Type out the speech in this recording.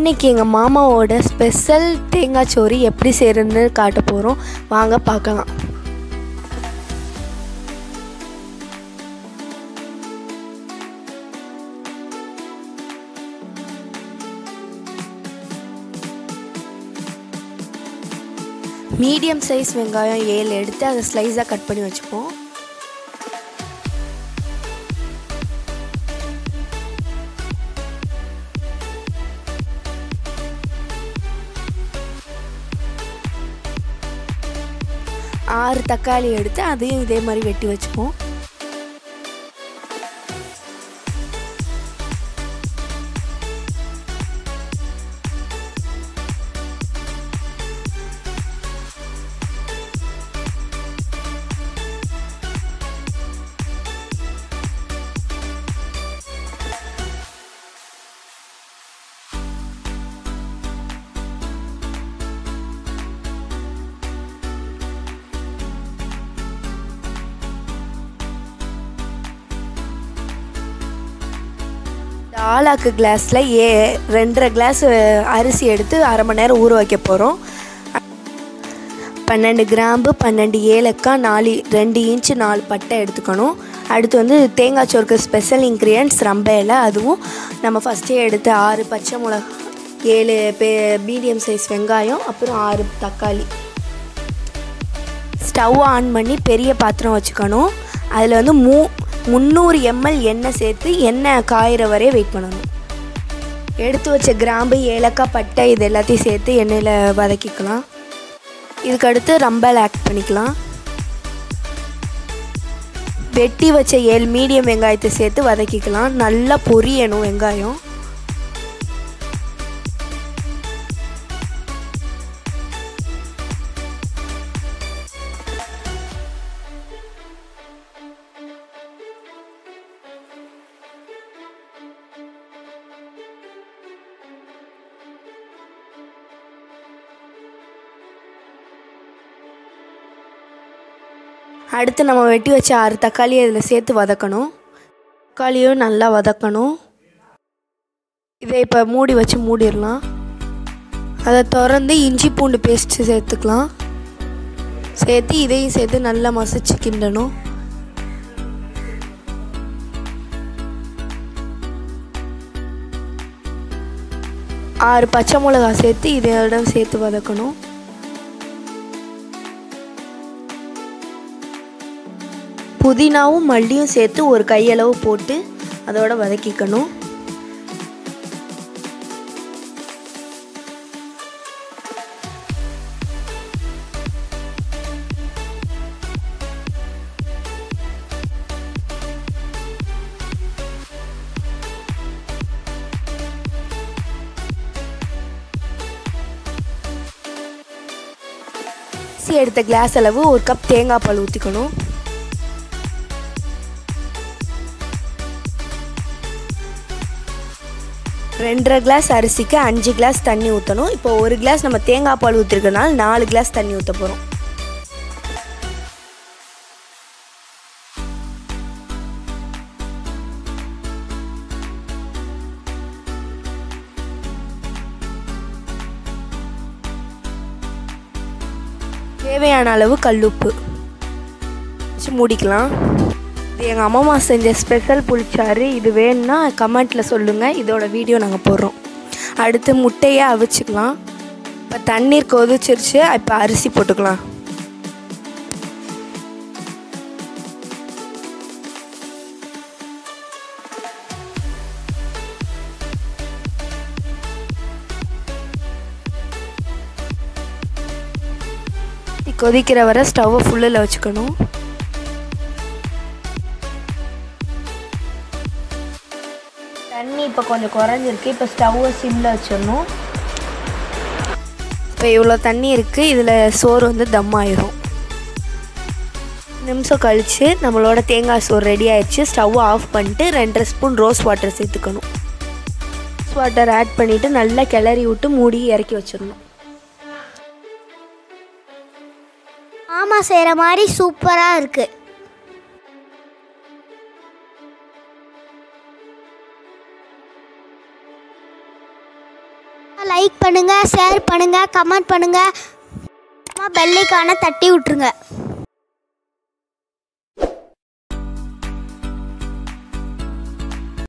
இன்றைக்கி எங்கள் மாமாவோட ஸ்பெஷல் தேங்காய் சோறு எப்படி செய்கிறதுன்னு காட்ட போகிறோம் வாங்க பார்க்கலாம் மீடியம் சைஸ் வெங்காயம் ஏழு எடுத்து அதை ஸ்லைஸாக கட் பண்ணி வச்சுப்போம் ஆறு தக்காளி எடுத்து அதையும் இதே மாதிரி வெட்டி வச்சுப்போம் ஆளாக்கு கிளாஸில் ஏ ரெண்டரை கிளாஸ் அரிசி எடுத்து அரை மணி நேரம் ஊற வைக்க போகிறோம் பன்னெண்டு கிராம்பு பன்னெண்டு ஏலக்காய் நாலு ரெண்டு இன்ச்சு நாலு பட்டை எடுத்துக்கணும் அடுத்து வந்து தேங்காய் சோறுக்கு ஸ்பெஷல் இன்க்ரீடியன்ஸ் ரம்ப இலை அதுவும் நம்ம ஃபஸ்ட்டே எடுத்து ஆறு பச்சை மிளகா ஏழு பே மீடியம் சைஸ் வெங்காயம் அப்புறம் ஆறு தக்காளி ஸ்டவ் ஆன் பண்ணி பெரிய பாத்திரம் வச்சுக்கணும் அதில் வந்து மூ முந்நூறு எம்எல் எண்ணெய் சேர்த்து எண்ணெய் காயிற வரைய வெயிட் பண்ணணும் எடுத்து வச்ச கிராம்பு ஏலக்காய் பட்டை இது எல்லாத்தையும் சேர்த்து எண்ணெயில் வதக்கிக்கலாம் இதுக்கடுத்து ரம்பல் ஆட் பண்ணிக்கலாம் வெட்டி வச்ச ஏழு மீடியம் வெங்காயத்தை சேர்த்து வதக்கிக்கலாம் நல்லா பொரியணும் வெங்காயம் அடுத்து நம்ம வெட்டி வச்ச ஆறு தக்காளி அதில் சேர்த்து வதக்கணும் தக்காளியும் நல்லா வதக்கணும் இதை இப்போ மூடி வச்சு மூடிடலாம் அதை திறந்து இஞ்சி பூண்டு பேஸ்ட்டு சேர்த்துக்கலாம் சேர்த்து இதையும் சேர்த்து நல்லா மசிச்சு கிண்டணும் ஆறு பச்சை மிளகா சேர்த்து இதோட சேர்த்து வதக்கணும் புதினாவும் மல்லியும் சேர்த்து ஒரு கையளவு போட்டு அதோட வதக்கிக்கணும் அரிசி எடுத்த கிளாஸ் அளவு ஒரு கப் தேங்காய் பால் ஊற்றிக்கணும் ரெண்டரை கிளாஸ் அரிசிக்கு அஞ்சு கிளாஸ் தண்ணி ஊற்றணும் இப்போ ஒரு கிளாஸ் நம்ம தேங்காய் பால் ஊற்றிருக்கனால நாலு கிளாஸ் தண்ணி ஊற்ற போகிறோம் தேவையான அளவு கல்லுப்பு வச்சு மூடிக்கலாம் இது எங்கள் அம்மா செஞ்ச ஸ்பெஷல் புளிச்சாறு இது வேணும்னா கமெண்ட்டில் சொல்லுங்கள் இதோட வீடியோ நாங்கள் போடுறோம் அடுத்து முட்டையை அவிச்சுக்கலாம் இப்போ தண்ணீர் கொதிச்சிருச்சு இப்போ அரிசி போட்டுக்கலாம் கொதிக்கிற வரை ஸ்டவ்வை ஃபுல்லில் வச்சுக்கணும் தண்ணி இப்போ கொஞ்சம் குறைஞ்சிருக்கு இப்போ ஸ்டவ்வை சிம்மில் வச்சிடணும் இப்போ இவ்வளோ தண்ணி இருக்குது இதில் சோறு வந்து தம் ஆயிரும் நிமிஷம் கழித்து நம்மளோட தேங்காய் சோறு ரெடி ஆயிடுச்சு ஸ்டவ் ஆஃப் பண்ணிட்டு ரெண்டரை ஸ்பூன் ரோஸ் வாட்டர் சேர்த்துக்கணும் ரோஸ் வாட்டர் ஆட் பண்ணிவிட்டு நல்லா கிளறி விட்டு மூடி இறக்கி வச்சிடணும் மாமா செய்கிற மாதிரி சூப்பராக இருக்குது லைக் பண்ணுங்கள் ஷேர் பண்ணுங்கள் கமெண்ட் பண்ணுங்கள் பெல்லைக்கான தட்டி விட்ருங்க